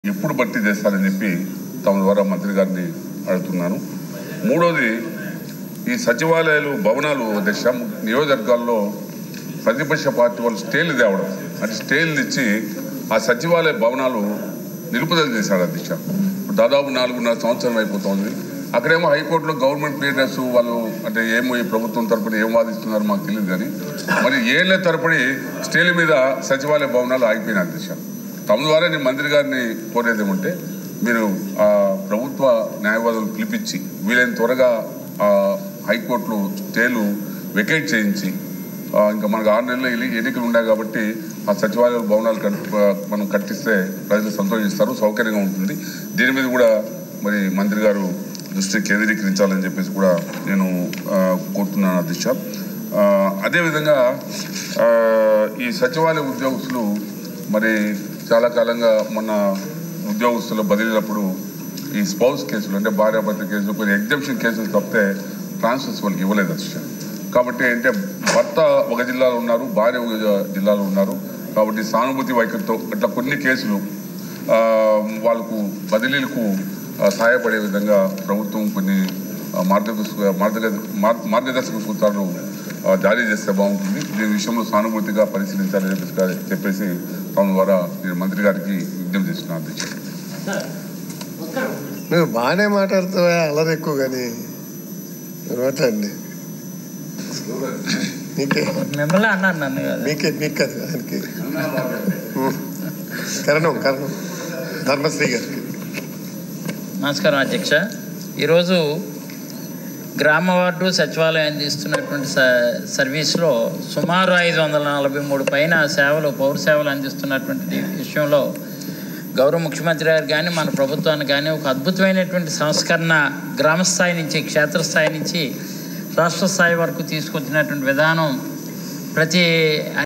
ఎప్పుడు భర్తీ చేస్తారని చెప్పి తమ ద్వారా మంత్రి గారిని అడుగుతున్నాను మూడోది ఈ సచివాలయాలు భవనాలు దశ నియోజకవర్గాల్లో ప్రతిపక్ష పార్టీ వాళ్ళు స్టేలు తేవడం అంటే స్టేలు ఇచ్చి ఆ సచివాలయ భవనాలు నిలుపుదల చేశాడు అధ్యక్ష ఇప్పుడు దాదాపు నాలుగున్నర సంవత్సరం అయిపోతుంది అక్కడేమో హైకోర్టులో గవర్నమెంట్ లీడర్స్ వాళ్ళు అంటే ఏమో ఈ ప్రభుత్వం తరపున ఏం వాదిస్తున్నారో మాకు తెలియదు కానీ మరి ఏళ్ళ తరపుడి స్టేల మీద సచివాలయ భవనాలు ఆగిపోయినాయి అధ్యక్ష తమ ద్వారా నేను మంత్రి గారిని కోరేది ఏమంటే మీరు ఆ ప్రభుత్వ న్యాయవాదులు పిలిపించి వీలైన త్వరగా ఆ హైకోర్టులో స్టేలు వెకేట్ చేయించి ఆ, ఇంకా మనకు ఆరు నెలలు ఎన్ని- ఎన్నికలు ఉన్నాయి కాబట్టి ఆ సచివాలయ భవనాలు కట్- ఆ, మనం కట్టిస్తే ప్రజలు సంతోషిస్తారు సౌకర్యంగా ఉంటుంది దీని మీద కూడా మరి మంత్రి గారు దృష్టి కేంద్రీకరించాలని చెప్పేసి కూడా నేను ఆ, కోరుతున్నాను అధ్యక్ష ఆ, అదేవిధంగా ఆ, ఈ సచివాలయ ఉద్యోగస్తులు మరి చాలా కాలంగా మొన్న ఉద్యోగస్తులు బదిలీలప్పుడు ఈ స్పౌస్ కేసులు అంటే భార్యాభర్త కేసులు కొన్ని ఎగ్జామ్షన్ కేసులు తప్పితే ట్రాన్స్ఫర్స్ వాళ్ళకి ఇవ్వలేదు అధ్యక్ష కాబట్టి అంటే భర్త ఒక జిల్లాలో ఉన్నారు భార్య ఒక జిల్లాలో ఉన్నారు కాబట్టి సానుభూతి వైఖరితో ఇట్లా కొన్ని కేసులు ఆ, వాళ్ళకు బదిలీలకు ఆ, సహాయపడే విధంగా ప్రభుత్వం కొన్ని ఆ, మార్గదర్శక మార్గ మార్- మార్గదర్శక సూత్రాలు ఆ, జారీ చేస్తే బాగుంటుంది దీని విషయంలో సానుభూతిగా పరిశీలించాలని చెప్పేసి గా- చెప్పేసి తమ ద్వారా నేను మంత్రి గారికి విజ్ఞప్తి చేస్తున్నాను అధ్యక్ష నువ్వు బాగానే మాట్లాడుతావా అల్లరి ఎక్కువ కానీ మాట్లాడండి మీకే మిమ్మల్ని అన్నాను నన్ను కాదు మీకే మీకు కాదు ఆయనకి ఉం. కరణం కరణం ధర్మశ్రీ గారికి నమస్కారం అధ్యక్ష ఈరోజు గ్రామ వార్డు సచివాలయం అందిస్తున్నటువంటి స- సర్వీస్లో సుమారు ఐదు వందల నలభై మూడు పైన సేవలు పౌర సేవలు అందిస్తున్నటువంటి విషయంలో గౌరవ ముఖ్యమంత్రి గారు కానీ మన ప్రభుత్వానికి కానీ ఒక అద్భుతమైనటువంటి సంస్కరణ గ్రామ స్థాయి నుంచి క్షేత్రస్థాయి నుంచి రాష్ట్ర స్థాయి వరకు తీసుకొచ్చినటువంటి విధానం ప్రతి